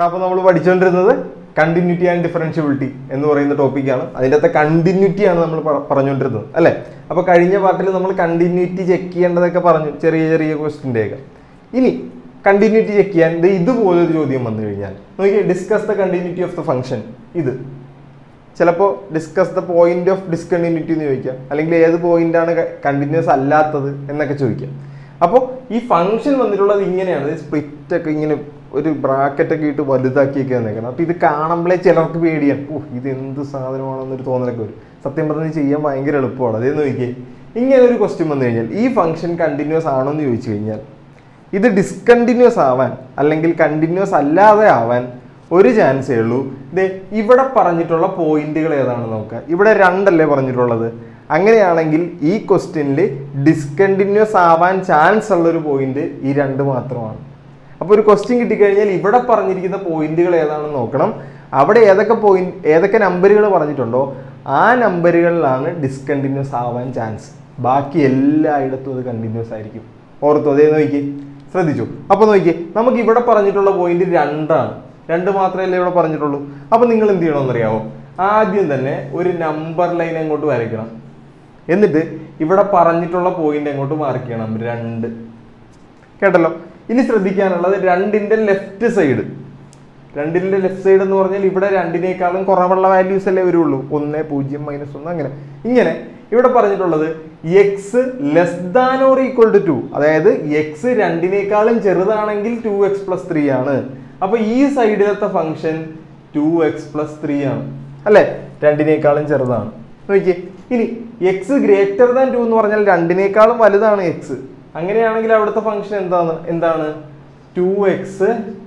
എടാ അപ്പോൾ നമ്മൾ പഠിച്ചുകൊണ്ടിരുന്നത് കണ്ടിന്യൂറ്റി ആൻഡ് ഡിഫറൻഷ്യബിലിറ്റി എന്ന് പറയുന്ന ടോപ്പിക്കാണ് അതിൻ്റെ അകത്തെ കണ്ടിന്യൂറ്റിയാണ് നമ്മൾ പ- പറഞ്ഞുകൊണ്ടിരുന്നത് അല്ലേ അപ്പോൾ കഴിഞ്ഞ പാർട്ടിൽ നമ്മൾ കണ്ടിന്യൂറ്റി ചെക്ക് ചെയ്യേണ്ടതൊക്കെ പറഞ്ഞു ചെറിയ ചെറിയ ക്വസ്റ്റിൻ്റെയൊക്കെ ഇനി കണ്ടിന്യൂറ്റി ചെക്ക് ചെയ്യാൻ ഇത് ഇതുപോലൊരു ചോദ്യം വന്നു കഴിഞ്ഞാൽ നോക്കിയേ discuss the continuity of the function ഇത് ചിലപ്പോൾ discuss the point of discontinuity എന്ന് ചോദിക്കാം അല്ലെങ്കിൽ ഏത് പോയിന്റ് ആണ് കണ്ടിന്യൂസ് അല്ലാത്തത് എന്നൊക്കെ ചോദിക്കാം അപ്പോൾ ഈ ഫംഗ്ഷൻ വന്നിട്ടുള്ളത് ഇങ്ങനെയാണ് സ്പ്ലിറ്റ് ഒക്കെ ഇങ്ങനെ ഒരു ബ്രാക്കറ്റ് ഒക്കെ ഇട്ട് വലുതാക്കിയൊക്കെ വന്നേക്കണം അപ്പോൾ ഇത് കാണുമ്പോഴേ ചിലർക്ക് പേടിയാണ് ഓ ഇത് എന്ത് സാധനമാണെന്നൊരു തോന്നലൊക്കെ വരും സത്യം പറഞ്ഞ് ചെയ്യാൻ ഭയങ്കര എളുപ്പമാണ് അതേന്ന് നോക്കിയേ ഇങ്ങനെ ഒരു ക്വസ്റ്റ്യൻ വന്നു കഴിഞ്ഞാൽ ഈ ഫംഗ്ഷൻ കണ്ടിന്യൂസ് ആണോ എന്ന് ചോദിച്ചു കഴിഞ്ഞാൽ ഇത് ഡിസ്കണ്ടിന്യൂസ് ആവാൻ അല്ലെങ്കിൽ കണ്ടിന്യൂസ് അല്ലാതെ ആവാൻ ഒരു ചാൻസേ ഉള്ളൂ ദേ ഇവിടെ പറഞ്ഞിട്ടുള്ള പോയിന്റുകൾ ഏതാണെന്ന് നോക്കുക ഇവിടെ രണ്ടല്ലേ പറഞ്ഞിട്ടുള്ളത് അങ്ങനെയാണെങ്കിൽ ഈ ക്വസ്റ്റ്യനിൽ ഡിസ്കണ്ടിന്യൂസ് ആവാൻ ചാൻസ് ഉള്ള ഒരു പോയിന്റ് ഈ രണ്ട് മാത്രമാണ് അപ്പോൾ ഒരു ക്വസ്റ്റ്യൻ കിട്ടിക്കഴിഞ്ഞാൽ ഇവിടെ പറഞ്ഞിരിക്കുന്ന പോയിന്റുകൾ ഏതാണെന്ന് നോക്കണം അവിടെ ഏതൊക്കെ പോയിന്റ് ഏതൊക്കെ നമ്പറുകൾ പറഞ്ഞിട്ടുണ്ടോ ആ നമ്പറുകളിലാണ് ഡിസ്കണ്ടിന്യൂസ് ആവാൻ ചാൻസ് ബാക്കി എല്ലായിടത്തും അത് കണ്ടിന്യൂസ് ആയിരിക്കും ഓർത്തു അതേ നോക്കി ശ്രദ്ധിച്ചു അപ്പോൾ നോക്കി നമുക്ക് ഇവിടെ പറഞ്ഞിട്ടുള്ള പോയിന്റ് രണ്ടാണ് രണ്ട് മാത്രമല്ലേ ഇവിടെ പറഞ്ഞിട്ടുള്ളൂ അപ്പോൾ നിങ്ങൾ എന്ത് ചെയ്യണമെന്നറിയാമോ ആദ്യം തന്നെ ഒരു നമ്പർ ലൈൻ അങ്ങോട്ട് വരയ്ക്കണം എന്നിട്ട് ഇവിടെ പറഞ്ഞിട്ടുള്ള പോയിന്റ് അങ്ങോട്ട് മാർക്ക് ചെയ്യണം രണ്ട് കേട്ടല്ലോ ഇനി ശ്രദ്ധിക്കാനുള്ളത് രണ്ടിന്റെ ലെഫ്റ്റ് സൈഡ് രണ്ടിന്റെ ലെഫ്റ്റ് സൈഡ് എന്ന് പറഞ്ഞാൽ ഇവിടെ രണ്ടിനേക്കാളും കുറവുള്ള വാല്യൂസ് അല്ലേ വരുള്ളൂ ഒന്ന് പൂജ്യം മൈനസ് ഒന്ന് അങ്ങനെ ഇങ്ങനെ ഇവിടെ പറഞ്ഞിട്ടുള്ളത് x less than or equal to two അതായത് എക്സ് രണ്ടിനേക്കാളും ചെറുതാണെങ്കിൽ ടു എക്സ് പ്ലസ് ത്രീ ആണ് അപ്പൊ ഈ സൈഡിലത്തെ function two x plus three ആണ് അല്ലേ രണ്ടിനേക്കാളും ചെറുതാണ് നോക്കിയേ ഇനി എക്സ് ഗ്രേറ്റർ ദാൻ ടു എന്ന് പറഞ്ഞാൽ രണ്ടിനേക്കാളും വലുതാണ് എക്സ് അങ്ങനെയാണെങ്കിൽ അവിടുത്തെ ഫംഗ്ഷൻ എന്താണ് എന്താണ് ടു എക്സ്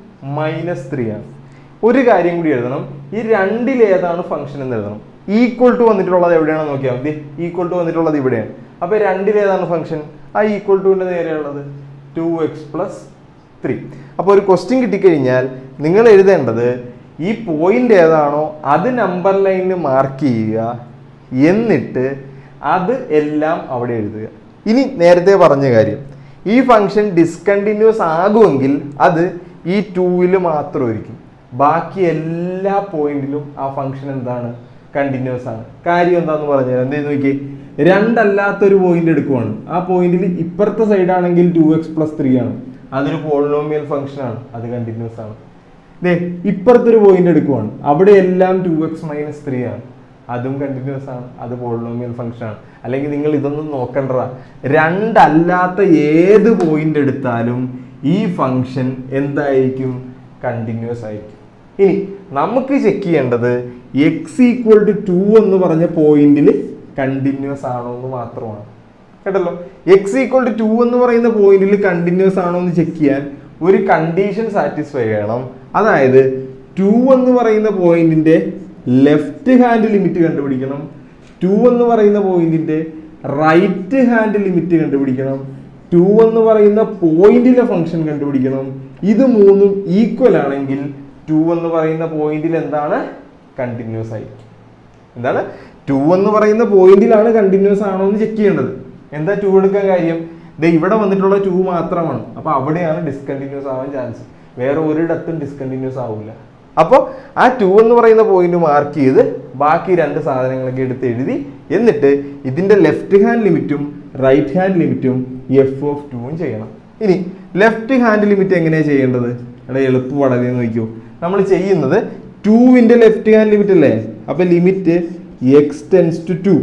മൈനസ് ത്രീ ആണ് ഒരു കാര്യം കൂടി എഴുതണം ഈ രണ്ടിൽ ഏതാണ് ഫംഗ്ഷൻ എന്ന് എഴുതണം ഈക്വൽ ടു വന്നിട്ടുള്ളത് എവിടെയാണെന്ന് നോക്കിയാൽ മതി ഈക്വൽ ടു വന്നിട്ടുള്ളത് ഇവിടെയാണ് അപ്പൊ രണ്ടിൽ ഏതാണ് ഫംഗ്ഷൻ ആ ഈക്വൽ ടുവിന്റെ നേരെയുള്ളത് ടു എക്സ് പ്ലസ് ത്രീ അപ്പോൾ ഒരു ക്വസ്റ്റ്യൻ കിട്ടിക്കഴിഞ്ഞാൽ നിങ്ങൾ എഴുതേണ്ടത് ഈ പോയിന്റ് ഏതാണോ അത് നമ്പർ ലൈനിൽ മാർക്ക് ചെയ്യുക എന്നിട്ട് അത് എല്ലാം അവിടെ എഴുതുക ഇനി നേരത്തെ പറഞ്ഞ കാര്യം ഈ ഫംഗ്ഷൻ ഡിസ്കണ്ടിന്യൂസ് ആകുമെങ്കിൽ അത് ഈ ടൂവിൽ മാത്രമായിരിക്കും ബാക്കി എല്ലാ പോയിന്റിലും ആ ഫംഗ്ഷൻ എന്താണ് കണ്ടിന്യൂസ് ആണ് കാര്യം എന്താന്ന് പറഞ്ഞാൽ എന്തേ നോക്കി രണ്ടല്ലാത്തൊരു പോയിന്റ് എടുക്കുവാണ് ആ പോയിന്റിൽ ഇപ്പുറത്തെ സൈഡ് ആണെങ്കിൽ ടു എക്സ് പ്ലസ് ത്രീ ആണ് അതൊരു പോളിനോമിയൽ ഫംഗ്ഷൻ ആണ് അത് കണ്ടിന്യൂസ് ആണ് ദേ ഇപ്പുറത്തെ ഒരു പോയിന്റ് എടുക്കുവാണ് അവിടെ എല്ലാം ടു എക്സ് മൈനസ് ത്രീ ആണ് അതും കണ്ടിന്യൂസ് ആണ് അത് പോളിനോമിയൽ ഫംഗ്ഷൻ ആണ് അല്ലെങ്കിൽ നിങ്ങൾ ഇതൊന്നും നോക്കണ്ടതാ രണ്ടല്ലാത്ത ഏത് പോയിന്റ് എടുത്താലും ഈ ഫംഗ്ഷൻ എന്തായിരിക്കും കണ്ടിന്യൂസ് ആയിരിക്കും ഇനി നമുക്ക് ചെക്ക് ചെയ്യേണ്ടത് എക്സ് ഈക്വൽ ടു ടു എന്ന് പറഞ്ഞ പോയിന്റിൽ കണ്ടിന്യൂസ് ആണോ എന്ന് മാത്രമാണ് കേട്ടല്ലോ എക്സ് ഈക്വൽ ടു ടു എന്ന് പറയുന്ന പോയിന്റിൽ കണ്ടിന്യൂസ് ആണോ എന്ന് ചെക്ക് ചെയ്യാൻ ഒരു കണ്ടീഷൻ സാറ്റിസ്ഫൈ ചെയ്യണം അതായത് ടു എന്ന് പറയുന്ന പോയിന്റിന്റെ ലെഫ്റ്റ് ഹാൻഡ് ലിമിറ്റ് കണ്ടുപിടിക്കണം ടു എന്ന് പറയുന്ന പോയിന്റിന്റെ റൈറ്റ് ഹാൻഡ് ലിമിറ്റ് കണ്ടുപിടിക്കണം ടു എന്ന് പറയുന്ന പോയിന്റിലെ ഫംഗ്ഷൻ കണ്ടുപിടിക്കണം ഇത് മൂന്നും ഈക്വൽ ആണെങ്കിൽ ടു എന്ന് പറയുന്ന പോയിന്റിൽ എന്താണ് കണ്ടിന്യൂസ് ആയിരിക്കും എന്താണ് ടു എന്ന് പറയുന്ന പോയിന്റിലാണ് കണ്ടിന്യൂസ് ആണോ എന്ന് ചെക്ക് ചെയ്യേണ്ടത് എന്താ ടു എടുക്കാൻ കാര്യം ദേ ഇവിടെ വന്നിട്ടുള്ള ടു മാത്രമാണ് അപ്പൊ അവിടെയാണ് ഡിസ്കണ്ടിന്യൂസ് ആവാൻ ചാൻസ് വേറെ ഒരിടത്തും ഡിസ്കണ്ടിന്യൂസ് ആവില്ല അപ്പോൾ ആ ടു എന്ന് പറയുന്ന പോയിന്റ് മാർക്ക് ചെയ്ത് ബാക്കി രണ്ട് സാധനങ്ങളൊക്കെ എടുത്ത് എഴുതി എന്നിട്ട് ഇതിന്റെ ലെഫ്റ്റ് ഹാൻഡ് ലിമിറ്റും റൈറ്റ് ഹാൻഡ് ലിമിറ്റും എഫ് ഓഫ് ടുവും ചെയ്യണം ഇനി ലെഫ്റ്റ് ഹാൻഡ് ലിമിറ്റ് എങ്ങനെയാണ് ചെയ്യേണ്ടത് എടാ എളുപ്പം വളരെ നോക്കിയോ നമ്മൾ ചെയ്യുന്നത് ടുവിന്റെ ലെഫ്റ്റ് ഹാൻഡ് ലിമിറ്റ് അല്ലേ അപ്പൊ limit x tends to two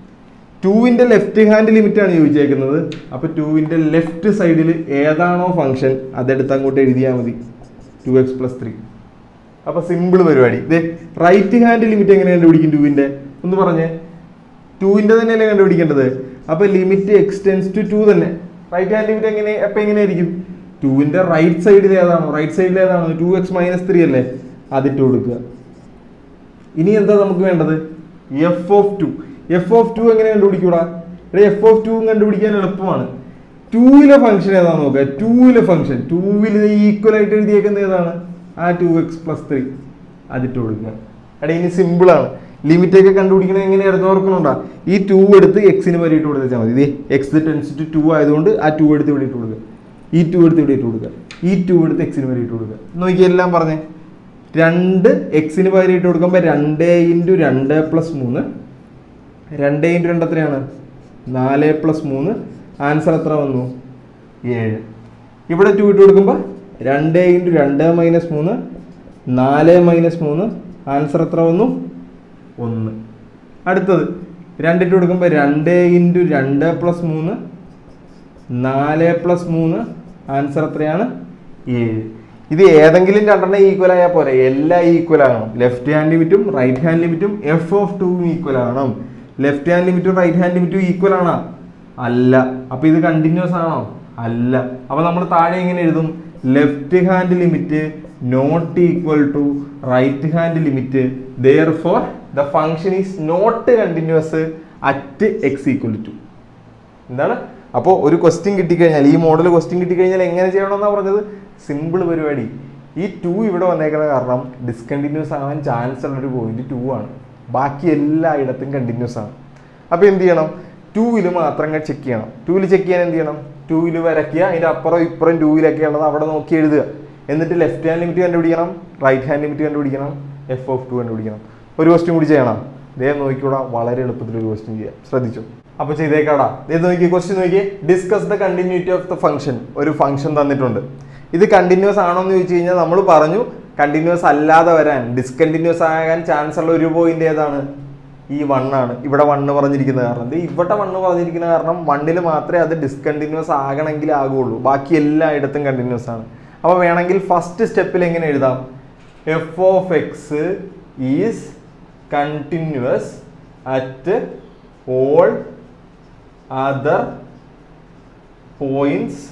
ടുവിന്റെ ലെഫ്റ്റ് ഹാൻഡ് ലിമിറ്റ് ആണ് ചോദിച്ചേക്കുന്നത് അപ്പൊ ടുവിന്റെ ലെഫ്റ്റ് സൈഡിൽ ഏതാണോ ഫംഗ്ഷൻ അതെടുത്ത് അങ്ങോട്ട് എഴുതിയാൽ മതി ടു എക്സ് പ്ലസ് ത്രീ അപ്പൊ സിമ്പിൾ പരിപാടി ഇതേ റൈറ്റ് ഹാൻഡ് ലിമിറ്റ് എങ്ങനെ കണ്ടുപിടിക്കും ടുവിന്റെ ഒന്ന് പറഞ്ഞേ ടുവിന്റെ തന്നെയല്ലേ കണ്ടുപിടിക്കേണ്ടത് അപ്പൊ ലിമിറ്റ് എക്സ്റ്റെൻസ് ടു ടു തന്നെ റൈറ്റ് ഹാൻഡ് ലിമിറ്റ് എങ്ങനെ എപ്പൊ എങ്ങനെയായിരിക്കും ടുവിന്റെ റൈറ്റ് സൈഡിൽ ഏതാണോ റൈറ്റ് സൈഡിൽ ഏതാണോ ടു എക്സ് മൈനസ് ത്രീ അല്ലേ അതിട്ട് കൊടുക്കുക ഇനി എന്താ നമുക്ക് വേണ്ടത് f of two f of two എങ്ങനെ കണ്ടുപിടിക്കൂടാ ഇവിടെ എഫ് ഓഫ് ടു കണ്ടുപിടിക്കാൻ എളുപ്പമാണ് ടൂവിലെ ഫംഗ്ഷൻ ഏതാണെന്ന് നോക്കുക ടൂവിലെ ഫംഗ്ഷൻ ടൂവിൽ ഈക്വൽ ആയിട്ട് എഴുതിയേക്കുന്നത് ഏതാണ് ആ ടു എക്സ് പ്ലസ് ത്രീ അതിട്ട് കൊടുക്കുക എടാ ഇനി സിമ്പിൾ ആണ് ലിമിറ്റ് ഒക്കെ കണ്ടുപിടിക്കണത് എങ്ങനെയായിരുന്നു ഓർക്കണുണ്ടാ ഈ ടു എടുത്ത് എക്സിന് വരെ ഇട്ട് കൊടുത്താൽ മതി ഇതേ എക്സ് ടെൻസ് ടു ടു ആയതുകൊണ്ട് ആ ടു എടുത്ത് ഇവിടെ ഇട്ട് കൊടുക്കുക ഈ ടു എടുത്ത് ഇവിടെ ഇട്ട് കൊടുക്കുക ഈ ടു എടുത്ത് എക്സിന് വരെ ഇട്ട് കൊടുക്കുക നോക്കി എല്ലാം പറഞ്ഞേ രണ്ട് എക്സിന് പകരം ഇട്ട് കൊടുക്കുമ്പോൾ രണ്ട് ഇൻറ്റു രണ്ട് പ്ലസ് മൂന്ന് രണ്ട് ഇൻറ്റു രണ്ട് എത്രയാണ് നാല് പ്ലസ് മൂന്ന് ആൻസർ എത്ര വന്നു ഏഴ് ഇവിടെ ടു ഇട്ട് കൊടുക്കുമ്പോൾ രണ്ട് ഇൻറ്റു രണ്ട് മൈനസ് മൂന്ന് നാല് മൈനസ് മൂന്ന് ആൻസർ എത്ര വന്നു ഒന്ന് അടുത്തത് രണ്ടിട്ട് കൊടുക്കുമ്പോൾ രണ്ട് ഇൻറ്റു രണ്ട് പ്ലസ് മൂന്ന് നാല് പ്ലസ് മൂന്ന് ആൻസർ എത്രയാണ് ഏഴ് ഇത് ഏതെങ്കിലും രണ്ടെണ്ണം ഈക്വൽ ആയാൽ പോരെ എല്ലാം ഈക്വൽ ആകണം ലെഫ്റ്റ് ഹാൻഡ് ലിമിറ്റും റൈറ്റ് ഹാൻഡ് ലിമിറ്റും എഫ് ഓഫ് ടൂവും ഈക്വൽ ആകണം ലെഫ്റ്റ് ഹാൻഡ് ലിമിറ്റും റൈറ്റ് ഹാൻഡ് ലിമിറ്റും ഈക്വൽ ആണോ അല്ല അപ്പൊ ഇത് കണ്ടിന്യൂസ് ആണോ അല്ല അപ്പൊ നമ്മൾ താഴെ എങ്ങനെ എഴുതും left hand limit not equal to right hand limit therefore the function is not continuous at x equal to എന്താണ് അപ്പോൾ ഒരു ക്വസ്റ്റ്യൻ കിട്ടിക്കഴിഞ്ഞാൽ ഈ മോഡൽ ക്വസ്റ്റ്യൻ കിട്ടിക്കഴിഞ്ഞാൽ എങ്ങനെ ചെയ്യണമെന്നാണ് പറഞ്ഞത് സിമ്പിൾ പരിപാടി ഈ ടു ഇവിടെ വന്നേക്കുന്ന കാരണം ഡിസ്കണ്ടിന്യൂസ് ആവാൻ ചാൻസ് ഉള്ള ഒരു പോയിന്റ് ടു ആണ് ബാക്കി എല്ലായിടത്തും കണ്ടിന്യൂസ് ആണ് അപ്പോൾ എന്ത് ചെയ്യണം ടൂവിൽ മാത്രം ചെക്ക് ചെയ്യണം ടൂവിൽ ചെക്ക് ചെയ്യാൻ എന്ത് ചെയ്യണം ടൂവിൽ വരയ്ക്കുക അതിൻ്റെ അപ്പുറം ഇപ്പുറം ടൂവിലൊക്കെ ഉള്ളത് അവിടെ നോക്കി എഴുതുക എന്നിട്ട് ലെഫ്റ്റ് ഹാൻഡ് ലിമിറ്റ് കണ്ടുപിടിക്കണം റൈറ്റ് ഹാൻഡ് ലിമിറ്റ് കണ്ടുപിടിക്കണം എഫ് ഓഫ് ടു കണ്ടുപിടിക്കണം ഒരു ക്വസ്റ്റ്യൻ കൂടി ചെയ്യണം ദേ നോക്കിക്കൂടാ വളരെ എളുപ്പത്തിൽ ഒരു ക്വസ്റ്റ്യൻ ചെയ്യാം ശ്രദ്ധിച്ചു അപ്പോൾ ചെയ്തേക്കാടാ ദേ നോക്കി ക്വസ്റ്റ്യൻ നോക്കി discuss the continuity of the function ഒരു ഫംഗ്ഷൻ തന്നിട്ടുണ്ട് ഇത് കണ്ടിന്യൂസ് ആണോ എന്ന് ചോദിച്ചു കഴിഞ്ഞാൽ നമ്മൾ പറഞ്ഞു കണ്ടിന്യൂസ് അല്ലാതെ വരാൻ ഡിസ്കണ്ടിന്യൂസ് ആകാൻ ചാൻസ് ഉള്ള ഒരു പോയിന്റ് ഏതാണ് ഈ വൺ ആണ് ഇവിടെ വണ്ണ് പറഞ്ഞിരിക്കുന്ന കാരണം ഇത് ഇവിടെ വണ്ണ് പറഞ്ഞിരിക്കുന്ന കാരണം വണ്ണിൽ മാത്രമേ അത് ഡിസ്കണ്ടിന്യൂസ് ആകണമെങ്കിൽ ആകുള്ളൂ ബാക്കി എല്ലായിടത്തും കണ്ടിന്യൂസ് ആണ് അപ്പോൾ വേണമെങ്കിൽ ഫസ്റ്റ് സ്റ്റെപ്പിൽ എങ്ങനെ എഴുതാം f of x is continuous at all other points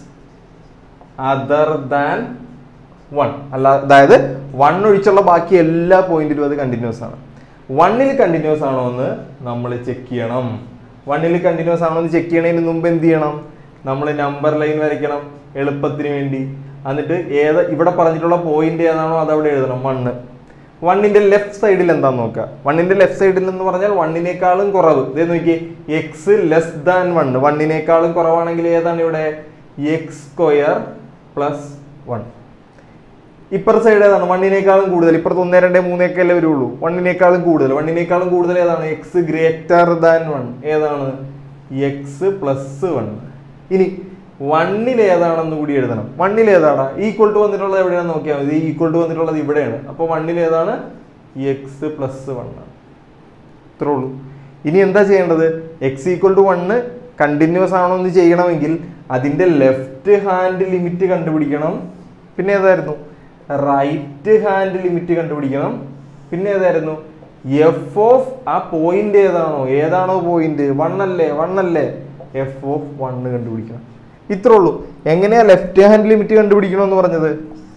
other than one അല്ല അതായത് വൺ ഒഴിച്ചുള്ള ബാക്കി എല്ലാ പോയിന്റിലും അത് കണ്ടിന്യൂസ് ആണ് വണ്ണിൽ കണ്ടിന്യൂസ് ആണോ എന്ന് നമ്മൾ ചെക്ക് ചെയ്യണം വണ്ണിൽ കണ്ടിന്യൂസ് ആണോ എന്ന് ചെക്ക് ചെയ്യണതിന് മുമ്പ് എന്ത് ചെയ്യണം നമ്മൾ നമ്പർ ലൈൻ വരയ്ക്കണം എളുപ്പത്തിന് വേണ്ടി എന്നിട്ട് ഏത് ഇവിടെ പറഞ്ഞിട്ടുള്ള പോയിന്റ് ഏതാണോ അത് അവിടെ എഴുതണം വണ്ണ് വണ്ണിന്റെ ലെഫ്റ്റ് സൈഡിൽ എന്താന്ന് നോക്കുക വണ്ണിന്റെ ലെഫ്റ്റ് സൈഡിൽ എന്ന് പറഞ്ഞാൽ വണ്ണിനേക്കാളും കുറവ് ഇതേ നോക്കി എക്സ് ലെസ് ദാൻ വൺ വണ്ണിനേക്കാളും കുറവാണെങ്കിൽ ഏതാണ് ഇവിടെ എക്സ് സ്ക്വയർ പ്ലസ് വൺ ഇപ്പുറത്തെ സൈഡ് ഏതാണ് വണ്ണിനേക്കാളും കൂടുതൽ ഇപ്പുറത്ത് ഒന്നേ രണ്ടേ മൂന്നേക്കെ അല്ലേ വരുള്ളൂ വണ്ണിനേക്കാളും കൂടുതൽ വണ്ണിനേക്കാളും കൂടുതൽ ഏതാണ് എക്സ് ഗ്രേറ്റർ ദാൻ വൺ ഏതാണ് എക്സ് പ്ലസ് വൺ ഇനി വണ്ണിൽ ഏതാണെന്ന് കൂടി എഴുതണം വണ്ണിൽ ഏതാണ് ഈക്വൽ ടു വന്നിട്ടുള്ളത് എവിടെയാണെന്ന് നോക്കിയാൽ മതി ഈക്വൽ ടു വന്നിട്ടുള്ളത് ഇവിടെയാണ് അപ്പോൾ വണ്ണിൽ ഏതാണ് എക്സ് പ്ലസ് വൺ ആണ് ഇത്രേ ഉള്ളൂ ഇനി എന്താ ചെയ്യേണ്ടത് x equal to one continuous ആണോ എന്ന് ചെയ്യണമെങ്കിൽ അതിന്റെ ലെഫ്റ്റ് ഹാൻഡ് ലിമിറ്റ് കണ്ടുപിടിക്കണം പിന്നെ ഏതായിരുന്നു റൈറ്റ് ഹാൻഡ് ലിമിറ്റ് കണ്ടുപിടിക്കണം പിന്നെ ഏതായിരുന്നു എഫ് ഓഫ് ആ പോയിന്റ് ഏതാണോ ഏതാണോ പോയിന്റ് വൺ അല്ലേ വൺ അല്ലേ എഫ് ഓഫ് വണ്ണ് കണ്ടുപിടിക്കണം ഇത്രേ ഉള്ളൂ എങ്ങനെയാ ലെഫ്റ്റ് ഹാൻഡ് ലിമിറ്റ് കണ്ടുപിടിക്കണം എന്ന് പറഞ്ഞത്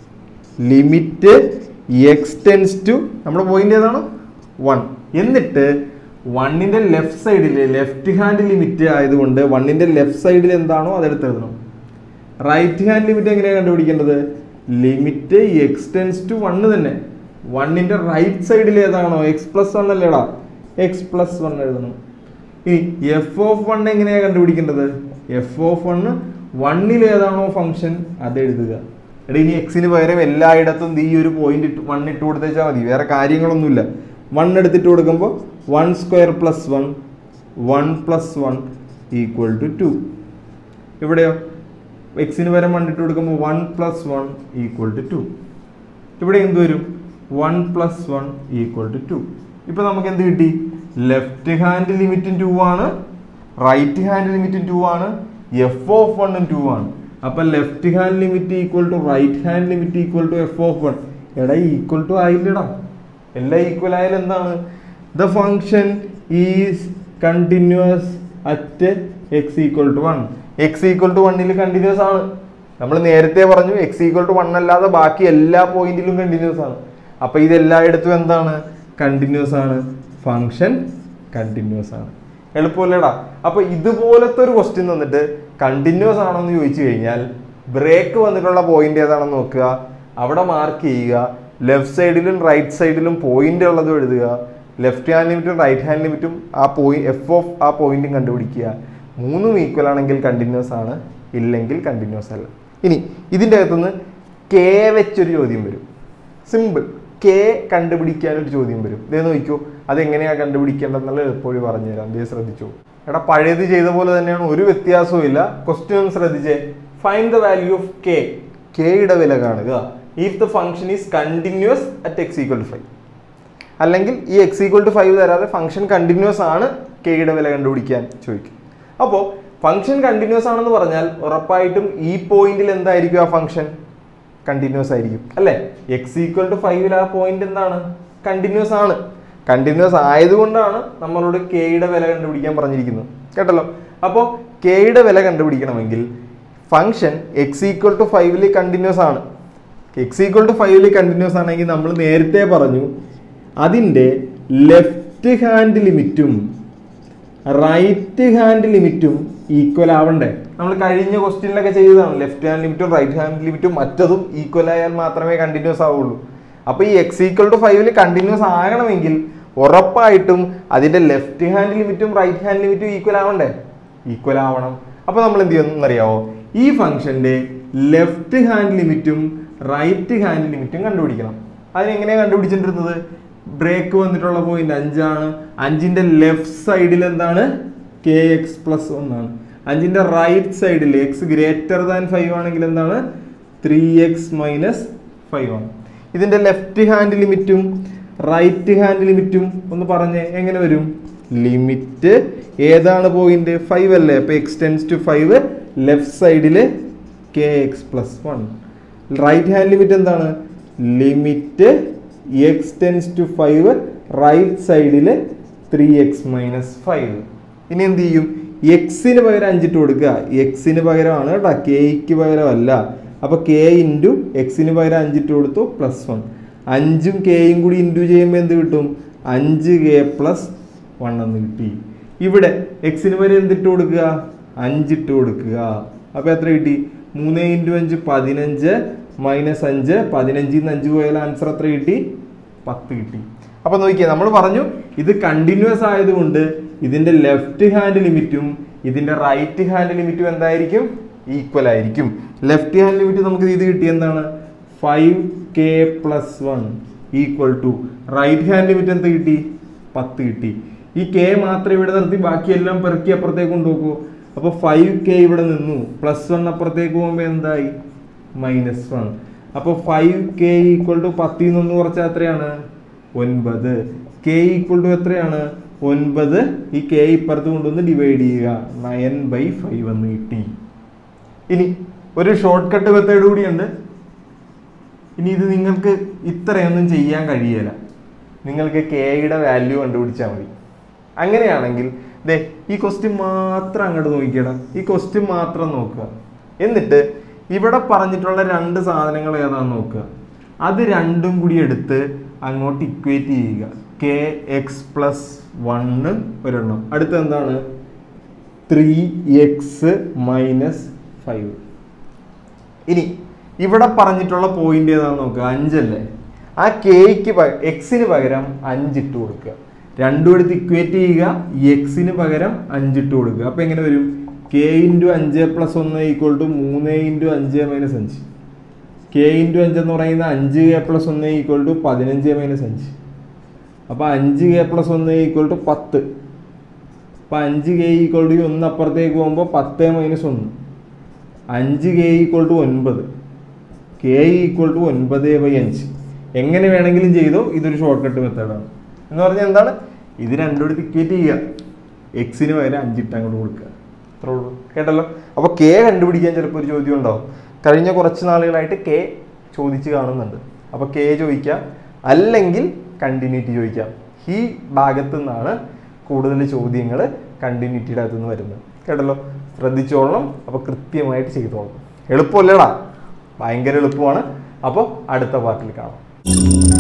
ലിമിറ്റ് എക്സ്റ്റെൻസ് ടു നമ്മുടെ പോയിന്റ് ഏതാണ് വൺ എന്നിട്ട് വണ്ണിന്റെ ലെഫ്റ്റ് സൈഡിൽ ലെഫ്റ്റ് ഹാൻഡ് ലിമിറ്റ് ആയതുകൊണ്ട് വണ്ണിന്റെ ലെഫ്റ്റ് സൈഡിൽ എന്താണോ അതെടുത്ത് എഴുതണം റൈറ്റ് ഹാൻഡ് ലിമിറ്റ് എങ്ങനെയാണ് കണ്ടുപിടിക്കേണ്ടത് ലിമിറ്റ് എക്സ്റ്റെൻസ് ടു വണ്ണ് തന്നെ വണ്ണിന്റെ റൈറ്റ് സൈഡിൽ ഏതാണോ എക്സ് പ്ലസ് വൺ അല്ലേടാ എക്സ് പ്ലസ് വൺ എഴുതണം ഇനി എഫ് ഓഫ് വൺ എങ്ങനെയാണ് കണ്ടുപിടിക്കേണ്ടത് എഫ് ഓഫ് വണ്ണ് വണ്ണിൽ ഏതാണോ ഫംഗ്ഷൻ അത് എഴുതുക എടാ ഇനി എക്സിന് പകരം എല്ലായിടത്തും ഈ ഒരു പോയിന്റ് ഇട്ട് വൺ ഇട്ട് കൊടുത്തേച്ചാൽ മതി വേറെ കാര്യങ്ങളൊന്നുമില്ല വൺ എടുത്തിട്ട് കൊടുക്കുമ്പോൾ one square plus one one plus one equal to two ഇവിടെയോ എക്സിന് പകരം വൺ ഇട്ട് കൊടുക്കുമ്പോൾ one plus one equal to two ഇവിടെ എന്ത് വരും one plus one equal to two ഇപ്പൊ നമുക്ക് എന്ത് കിട്ടി ലെഫ്റ്റ് ഹാൻഡ് ലിമിറ്റും ടു ആണ് റൈറ്റ് ഹാൻഡ് ലിമിറ്റും ടു ആണ് എഫ് ഓഫ് വണ്ണും ടു ആണ് അപ്പൊ left hand limit equal to right hand limit equal to f of one എടാ ഈക്വൽ ടു ആയില്ലടാ എല്ലാം ഈക്വൽ ആയാലും എന്താണ് the function is continuous at x equal to one x equal to വണ്ണിൽ continuous ആണ് നമ്മൾ നേരത്തെ പറഞ്ഞു എക്സ് ഈക്വൽ ടു വൺ അല്ലാതെ ബാക്കി എല്ലാ പോയിന്റിലും കണ്ടിന്യൂസ് ആണ് അപ്പൊ ഇത് എല്ലായിടത്തും എന്താണ് കണ്ടിന്യൂസ് ആണ് ഫങ്ഷൻ കണ്ടിന്യൂസ് ആണ് എളുപ്പമല്ലേടാ അപ്പൊ ഇതുപോലത്തെ ഒരു ക്വസ്റ്റ്യൻ തന്നിട്ട് കണ്ടിന്യൂസ് ആണോ എന്ന് ചോദിച്ചു കഴിഞ്ഞാൽ ബ്രേക്ക് വന്നിട്ടുള്ള പോയിന്റ് ഏതാണെന്ന് നോക്കുക അവിടെ മാർക്ക് ചെയ്യുക ലെഫ്റ്റ് സൈഡിലും റൈറ്റ് സൈഡിലും പോയിന്റ് ഉള്ളതും എഴുതുക ലെഫ്റ്റ് ഹാൻഡ് ലിമിറ്റും റൈറ്റ് ഹാൻഡ് ലിമിറ്റും ആ പോയിന്റ് എഫ് ഓഫ് ആ പോയിന്റും കണ്ടുപിടിക്കുക മൂന്നും ഈക്വൽ ആണെങ്കിൽ കണ്ടിന്യൂസ് ആണ് ഇല്ലെങ്കിൽ കണ്ടിന്യൂസ് അല്ല ഇനി ഇതിൻ്റെ അകത്തുനിന്ന് കെ വെച്ചൊരു ചോദ്യം വരും സിമ്പിൾ കെ കണ്ടുപിടിക്കാൻ ഒരു ചോദ്യം വരും ഇതേ നോക്കൂ അതെങ്ങനെയാ കണ്ടുപിടിക്കേണ്ടതെന്നുള്ള എളുപ്പവഴി പറഞ്ഞുതരാം ഇതേ ശ്രദ്ധിച്ചു എടാ പഴയത് ചെയ്ത പോലെ തന്നെയാണ് ഒരു വ്യത്യാസവും ഇല്ല ക്വസ്റ്റ്യൻ ഒന്ന് ശ്രദ്ധിച്ചേ find the value of k കെയുടെ വില കാണുക if the function is continuous at x equal to five അല്ലെങ്കിൽ ഈ എക്സ് ഈക്വൽ ടു ഫൈവ് തരാതെ ഫംഗ്ഷൻ കണ്ടിന്യൂസ് ആണ് കെയുടെ വില കണ്ടുപിടിക്കാൻ ചോദിക്കും അപ്പോൾ ഫംഗ്ഷൻ കണ്ടിന്യൂസ് ആണെന്ന് പറഞ്ഞാൽ ഉറപ്പായിട്ടും ഈ പോയിന്റിൽ എന്തായിരിക്കും ആ ഫംഗ്ഷൻ കണ്ടിന്യൂസ് ആയിരിക്കും അല്ലേ എക്സ് ഈക്വൽ ടു ഫൈവിൽ ആ പോയിന്റ് എന്താണ് കണ്ടിന്യൂസ് ആണ് കണ്ടിന്യൂസ് ആയതുകൊണ്ടാണ് നമ്മളോട് കെയുടെ വില കണ്ടുപിടിക്കാൻ പറഞ്ഞിരിക്കുന്നത് കേട്ടല്ലോ അപ്പോൾ കെയുടെ വില കണ്ടുപിടിക്കണമെങ്കിൽ ഫംഗ്ഷൻ എക്സ് ഈക്വൽ ടു ഫൈവിൽ കണ്ടിന്യൂസ് ആണ് എക്സ് ഈക്വൽ ടു ഫൈവിൽ കണ്ടിന്യൂസ് ആണെങ്കിൽ നമ്മൾ നേരത്തെ പറഞ്ഞു അതിൻ്റെ ലെഫ്റ്റ് ഹാൻഡ് ലിമിറ്റും റൈറ്റ് ഹാൻഡ് ലിമിറ്റും ഈക്വൽ ആവണ്ടേ നമ്മൾ കഴിഞ്ഞ ക്വസ്റ്റ്യനിലൊക്കെ ചെയ്തതാണ് ലെഫ്റ്റ് ഹാൻഡ് ലിമിറ്റും റൈറ്റ് ഹാൻഡ് ലിമിറ്റും മറ്റതും ഈക്വൽ ആയാൽ മാത്രമേ കണ്ടിന്യൂസ് ആവുള്ളൂ അപ്പോൾ ഈ എക്സ് ഈക്വൽ ടു ഫൈവിൽ കണ്ടിന്യൂസ് ആകണമെങ്കിൽ ഉറപ്പായിട്ടും അതിന്റെ ലെഫ്റ്റ് ഹാൻഡ് ലിമിറ്റും റൈറ്റ് ഹാൻഡ് ലിമിറ്റും ഈക്വൽ ആവണ്ടേ ഈക്വൽ ആവണം അപ്പോൾ നമ്മൾ എന്ത് ചെയ്യുമെന്ന് അറിയാവോ ഈ ഫംഗ്ഷന്റെ ലെഫ്റ്റ് ഹാൻഡ് ലിമിറ്റും റൈറ്റ് ഹാൻഡ് ലിമിറ്റും കണ്ടുപിടിക്കണം അതിനെങ്ങനെയാണ് കണ്ടുപിടിച്ചിട്ടിരുന്നത് ബ്രേക്ക് വന്നിട്ടുള്ള പോയിന്റ് അഞ്ചാണ് അഞ്ചിന്റെ ലെഫ്റ്റ് സൈഡിൽ എന്താണ് കെ എക്സ് പ്ലസ് ഒന്നാണ് അഞ്ചിന്റെ റൈറ്റ് സൈഡിൽ എക്സ് ഗ്രേറ്റർ ദാൻ ഫൈവ് ആണെങ്കിൽ എന്താണ് ത്രീ എക്സ് മൈനസ് ഫൈവ് ആണ് ഇതിന്റെ ലെഫ്റ്റ് ഹാൻഡ് ലിമിറ്റും റൈറ്റ് ഹാൻഡ് ലിമിറ്റും ഒന്ന് പറഞ്ഞേ എങ്ങനെ വരും ലിമിറ്റ് ഏതാണ് പോയിന്റ് ഫൈവ് അല്ലേ അപ്പൊ x tends to five left സൈഡില് k x plus one right hand limit എന്താണ് limit x tends to five right സൈഡിൽ ത്രീ എക്സ് മൈനസ് ഫൈവ് ഇനി എന്ത് ചെയ്യും എക്സിന് പകരം അഞ്ചിട്ട് കൊടുക്കുക എക്സിന് പകരമാണ് കേട്ടോ കെയ്ക്ക് പകരമല്ല അപ്പൊ കെ ഇൻറ്റു എക്സിന് പകരം അഞ്ചിട്ട് കൊടുത്തു പ്ലസ് വൺ അഞ്ചും കെയും കൂടി ഇൻറ്റു ചെയ്യുമ്പോൾ എന്ത് കിട്ടും അഞ്ച് കെ പ്ലസ് വൺ എന്ന് കിട്ടി ഇവിടെ എക്സിന് പകരം എന്തിട്ട് കൊടുക്കുക അഞ്ചിട്ട് കൊടുക്കുക അപ്പൊ എത്ര കിട്ടി മൂന്ന് ഇൻറ്റു അഞ്ച് പതിനഞ്ച് മൈനസ് അഞ്ച് പതിനഞ്ചിൽ നിന്ന് അഞ്ച് പോയാൽ ആൻസർ എത്ര കിട്ടി പത്ത് കിട്ടി അപ്പൊ നോക്കിയേ നമ്മൾ പറഞ്ഞു ഇത് കണ്ടിന്യൂസ് ആയതുകൊണ്ട് ഇതിന്റെ ലെഫ്റ്റ് ഹാൻഡ് ലിമിറ്റും ഇതിന്റെ റൈറ്റ് ഹാൻഡ് ലിമിറ്റും എന്തായിരിക്കും ഈക്വൽ ആയിരിക്കും ലെഫ്റ്റ് ഹാൻഡ് ലിമിറ്റ് നമുക്ക് ഇത് കിട്ടി എന്താണ് five k plus one equal to right hand limit എന്ത് കിട്ടി പത്ത് കിട്ടി ഈ കെ മാത്രം ഇവിടെ നിർത്തി ബാക്കിയെല്ലാം പെറുക്കി അപ്പുറത്തേക്ക് കൊണ്ടുപോകൂ അപ്പോൾ ഫൈവ് കെ ഇവിടെ നിന്നു പ്ലസ് വൺ അപ്പുറത്തേക്ക് പോകുമ്പോൾ എന്തായി മൈനസ് വൺ അപ്പോൾ ഫൈവ് കെ ഈക്വൽ ടു പത്തിൽ നിന്ന് കുറച്ചാൽ എത്രയാണ് ഒൻപത് കെ ഈക്വൽ ടു എത്രയാണ് ഒൻപത് ഈ കെ ഇപ്പുറത്ത് കൊണ്ടുവന്ന് ഡിവൈഡ് ചെയ്യുക നയൻ ബൈ ഫൈവ് എന്ന് കിട്ടി ഇനി ഒരു ഷോർട്ട് കട്ട് മെത്തേഡ് കൂടിയുണ്ട് ഇനി ഇത് നിങ്ങൾക്ക് ഇത്രയൊന്നും ചെയ്യാൻ കഴിയില്ല നിങ്ങൾക്ക് കെയുടെ വാല്യൂ കണ്ടുപിടിച്ചാൽ മതി അങ്ങനെയാണെങ്കിൽ ദേ ഈ ക്വസ്റ്റ്യൻ മാത്രം അങ്ങോട്ട് നോക്കിക്കടാ ഈ ക്വസ്റ്റ്യൻ മാത്രം നോക്കുക എന്നിട്ട് ഇവിടെ പറഞ്ഞിട്ടുള്ള രണ്ട് സാധനങ്ങൾ ഏതാണെന്ന് നോക്കുക അത് രണ്ടും കൂടി എടുത്ത് അങ്ങോട്ട് ഇക്വേറ്റ് ചെയ്യുക കെ എക്സ് പ്ലസ് വണ്ണ് ഒരെണ്ണം അടുത്ത എന്താണ് ത്രീ എക്സ് മൈനസ് ഫൈവ് ഇനി ഇവിടെ പറഞ്ഞിട്ടുള്ള പോയിന്റ് ഏതാണെന്ന് നോക്കുക അഞ്ചല്ലേ ആ കെയ്ക്ക് എക്സിന് പകരം അഞ്ചിട്ട് കൊടുക്കുക രണ്ടും എടുത്ത് ഇക്വേറ്റ് ചെയ്യുക എക്സിന് പകരം അഞ്ചിട്ട് കൊടുക്കുക അപ്പൊ എങ്ങനെ വരും കെ ഇൻറ്റു അഞ്ച് പ്ലസ് ഒന്ന് ഈക്വൽ ടു മൂന്ന് ഇൻറ്റു അഞ്ച് മൈനസ് അഞ്ച് കെ ഇൻറ്റു അഞ്ച് എന്ന് പറയുന്നത് അഞ്ച് കെ പ്ലസ് ഒന്ന് ഈക്വൽ ടു പതിനഞ്ച് മൈനസ് അഞ്ച് അപ്പോൾ അഞ്ച് കെ പ്ലസ് ഒന്ന് ഈക്വൽ ടു പത്ത് അപ്പോൾ അഞ്ച് കെ ഈക്വൽ ടു ഒന്ന് അപ്പുറത്തേക്ക് പോകുമ്പോൾ പത്ത് മൈനസ് ഒന്ന് അഞ്ച് കെ ഈക്വൽ ടു ഒൻപത് കെ ഈക്വൽ ടു ഒൻപത് ബൈ അഞ്ച് എങ്ങനെ വേണമെങ്കിലും ചെയ്തോ ഇതൊരു ഷോർട്ട് കട്ട് മെത്തേഡാണ് എന്ന് പറഞ്ഞാൽ എന്താണ് ഇത് രണ്ടും കൂടി ഇക്വേറ്റ് ചെയ്യുക എക്സിന് പകരം അഞ്ചിട്ട് അങ്ങോട്ട് കൊടുക്കുക അത്രേ ഉള്ളൂ കേട്ടല്ലോ അപ്പോൾ കെ കണ്ടുപിടിക്കാൻ ചിലപ്പോൾ ഒരു ചോദ്യം ഉണ്ടാവും കഴിഞ്ഞ കുറച്ച് നാളുകളായിട്ട് കെ ചോദിച്ച് കാണുന്നുണ്ട് അപ്പോൾ കെ ചോദിക്കാം അല്ലെങ്കിൽ കണ്ടിന്യൂറ്റി ചോദിക്കാം ഈ ഭാഗത്തു നിന്നാണ് കൂടുതൽ ചോദ്യങ്ങൾ കണ്ടിന്യൂറ്റിയുടെ അകത്തു നിന്ന് വരുന്നത് കേട്ടല്ലോ ശ്രദ്ധിച്ചോളണം അപ്പോൾ കൃത്യമായിട്ട് ചെയ്തോളണം എളുപ്പമല്ലേടാ ഭയങ്കര എളുപ്പമാണ് അപ്പോൾ അടുത്ത പാർട്ടിൽ കാണാം